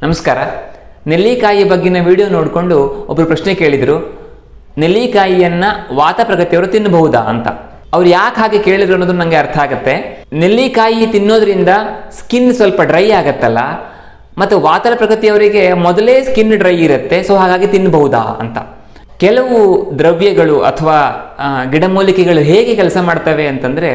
ನಮಸ್ಕಾರ ನೆಲ್ಲಿಕಾಯಿ ಬಗ್ಗಿನ ವಿಡಿಯೋ ನೋಡಿಕೊಂಡು ಒಬ್ಬರು ಪ್ರಶ್ನೆ ಕೇಳಿದರು ನೆಲ್ಲಿಕಾಯಿಯನ್ನ ವಾತ ಪ್ರಗತಿಯವರು ತಿನ್ನಬಹುದಾ ಅಂತ ಅವ್ರು ಯಾಕೆ ಹಾಗೆ ಕೇಳಿದ್ರು ಅನ್ನೋದು ನನಗೆ ಅರ್ಥ ಆಗುತ್ತೆ ನೆಲ್ಲಿಕಾಯಿ ತಿನ್ನೋದ್ರಿಂದ ಸ್ಕಿನ್ ಸ್ವಲ್ಪ ಡ್ರೈ ಆಗತ್ತಲ್ಲ ಮತ್ತು ವಾತರ ಪ್ರಗತಿಯವರಿಗೆ ಮೊದಲೇ ಸ್ಕಿನ್ ಡ್ರೈ ಇರುತ್ತೆ ಸೊ ಹಾಗಾಗಿ ತಿನ್ನಬಹುದಾ ಅಂತ ಕೆಲವು ದ್ರವ್ಯಗಳು ಅಥವಾ ಆ, ಗಿಡಮೂಲಿಕೆಗಳು ಹೇಗೆ ಕೆಲಸ ಮಾಡ್ತವೆ ಅಂತಂದರೆ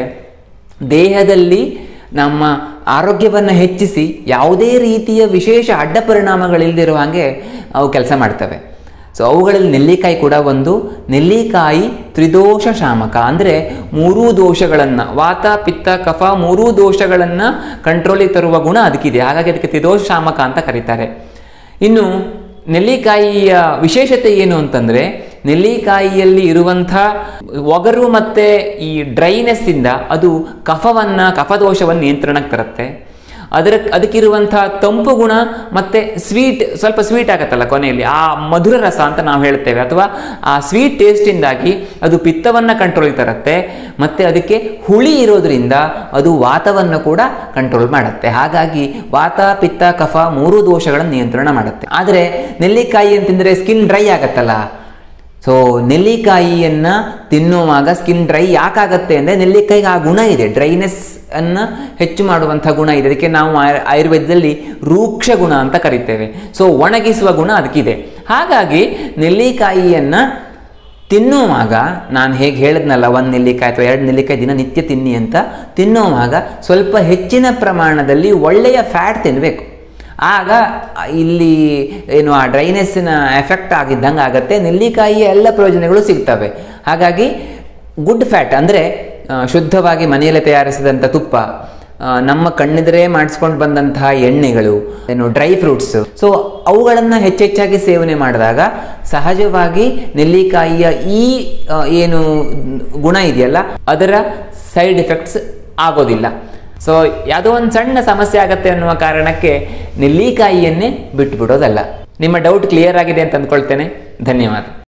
ದೇಹದಲ್ಲಿ ನಮ್ಮ ಆರೋಗ್ಯವನ್ನು ಹೆಚ್ಚಿಸಿ ಯಾವುದೇ ರೀತಿಯ ವಿಶೇಷ ಅಡ್ಡ ಪರಿಣಾಮಗಳಿಲ್ದಿರೋ ಹಾಗೆ ಅವು ಕೆಲಸ ಮಾಡ್ತವೆ ಸೊ ಅವುಗಳಲ್ಲಿ ನೆಲ್ಲಿಕಾಯಿ ಕೂಡ ಒಂದು ನೆಲ್ಲಿಕಾಯಿ ತ್ರಿದೋಷ ಶಾಮಕ ಅಂದರೆ ಮೂರೂ ದೋಷಗಳನ್ನು ವಾತ ಪಿತ್ತ ಕಫ ಮೂರೂ ದೋಷಗಳನ್ನು ಕಂಟ್ರೋಲಿಗೆ ತರುವ ಗುಣ ಅದಕ್ಕಿದೆ ಹಾಗಾಗಿ ಅದಕ್ಕೆ ತ್ರಿದೋಷ ಶಾಮಕ ಅಂತ ಕರೀತಾರೆ ಇನ್ನು ನೆಲ್ಲಿಕಾಯಿಯ ವಿಶೇಷತೆ ಏನು ಅಂತಂದರೆ ನೆಲ್ಲಿಕಾಯಿಯಲ್ಲಿ ಇರುವಂಥ ಒಗರು ಮತ್ತು ಈ ಡ್ರೈನೆಸ್ ಇಂದ ಅದು ಕಫವನ್ನು ಕಫದೋಷವನ್ನು ನಿಯಂತ್ರಣಕ್ಕೆ ತರುತ್ತೆ ಅದರ ಅದಕ್ಕಿರುವಂಥ ತಂಪು ಗುಣ ಮತ್ತು ಸ್ವೀಟ್ ಸ್ವಲ್ಪ ಸ್ವೀಟ್ ಆಗತ್ತಲ್ಲ ಕೊನೆಯಲ್ಲಿ ಆ ಮಧುರ ರಸ ಅಂತ ನಾವು ಹೇಳ್ತೇವೆ ಅಥವಾ ಆ ಸ್ವೀಟ್ ಟೇಸ್ಟಿಂದಾಗಿ ಅದು ಪಿತ್ತವನ್ನು ಕಂಟ್ರೋಲಿಗೆ ತರುತ್ತೆ ಮತ್ತು ಅದಕ್ಕೆ ಹುಳಿ ಇರೋದ್ರಿಂದ ಅದು ವಾತವನ್ನು ಕೂಡ ಕಂಟ್ರೋಲ್ ಮಾಡುತ್ತೆ ಹಾಗಾಗಿ ವಾತ ಪಿತ್ತ ಕಫ ಮೂರು ದೋಷಗಳನ್ನು ನಿಯಂತ್ರಣ ಮಾಡುತ್ತೆ ಆದರೆ ನೆಲ್ಲಿಕಾಯಿ ಅಂತಂದರೆ ಸ್ಕಿನ್ ಡ್ರೈ ಆಗತ್ತಲ್ಲ ಸೊ ನೆಲ್ಲಿಕಾಯಿಯನ್ನು ತಿನ್ನುವಾಗ ಸ್ಕಿನ್ ಡ್ರೈ ಯಾಕಾಗತ್ತೆ ಅಂದರೆ ನೆಲ್ಲಿಕಾಯಿಗೆ ಆ ಗುಣ ಇದೆ ಡ್ರೈನೆಸ್ ಅನ್ನು ಹೆಚ್ಚು ಮಾಡುವಂಥ ಗುಣ ಇದೆ ಅದಕ್ಕೆ ನಾವು ಆಯು- ಆಯುರ್ವೇದದಲ್ಲಿ ರೂಕ್ಷ ಗುಣ ಅಂತ ಕರಿತೇವೆ ಸೊ ಒಣಗಿಸುವ ಗುಣ ಅದಕ್ಕಿದೆ ಹಾಗಾಗಿ ನೆಲ್ಲಿಕಾಯಿಯನ್ನು ತಿನ್ನುವಾಗ ನಾನು ಹೇಗೆ ಹೇಳಿದ್ನಲ್ಲ ಒಂದು ನೆಲ್ಲಿಕಾಯಿ ಅಥವಾ ಎರಡು ನೆಲ್ಲಿಕಾಯಿ ದಿನ ನಿತ್ಯ ತಿನ್ನಿ ಅಂತ ತಿನ್ನುವಾಗ ಸ್ವಲ್ಪ ಹೆಚ್ಚಿನ ಪ್ರಮಾಣದಲ್ಲಿ ಒಳ್ಳೆಯ ಫ್ಯಾಟ್ ತಿನ್ನಬೇಕು ಆಗ ಇಲ್ಲಿ ಏನು ಆ ಡ್ರೈನೆಸ್ಸಿನ ಎಫೆಕ್ಟ್ ಆಗಿದ್ದಂಗೆ ಆಗುತ್ತೆ ನೆಲ್ಲಿಕಾಯಿಯ ಎಲ್ಲ ಪ್ರಯೋಜನಗಳು ಸಿಗ್ತವೆ ಹಾಗಾಗಿ ಗುಡ್ ಫ್ಯಾಟ್ ಅಂದರೆ ಶುದ್ಧವಾಗಿ ಮನೆಯಲ್ಲೇ ತಯಾರಿಸಿದಂಥ ತುಪ್ಪ ಆ, ನಮ್ಮ ಕಣ್ಣೆದುರೇ ಮಾಡಿಸ್ಕೊಂಡು ಬಂದಂತಹ ಎಣ್ಣೆಗಳು ಏನು ಡ್ರೈ ಫ್ರೂಟ್ಸ್ ಸೊ ಅವುಗಳನ್ನು ಹೆಚ್ಚೆಚ್ಚಾಗಿ ಸೇವನೆ ಮಾಡಿದಾಗ ಸಹಜವಾಗಿ ನೆಲ್ಲಿಕಾಯಿಯ ಈ ಆ, ಏನು ಗುಣ ಇದೆಯಲ್ಲ ಅದರ ಸೈಡ್ ಎಫೆಕ್ಟ್ಸ್ ಆಗೋದಿಲ್ಲ ಸೊ ಯಾವುದೋ ಒಂದು ಸಣ್ಣ ಸಮಸ್ಯೆ ಆಗತ್ತೆ ಅನ್ನುವ ಕಾರಣಕ್ಕೆ ನೆಲ್ಲಿಕಾಯಿಯನ್ನೇ ಬಿಟ್ಟುಬಿಡೋದಲ್ಲ ನಿಮ್ಮ ಡೌಟ್ ಕ್ಲಿಯರ್ ಆಗಿದೆ ಅಂತ ಅಂದ್ಕೊಳ್ತೇನೆ ಧನ್ಯವಾದ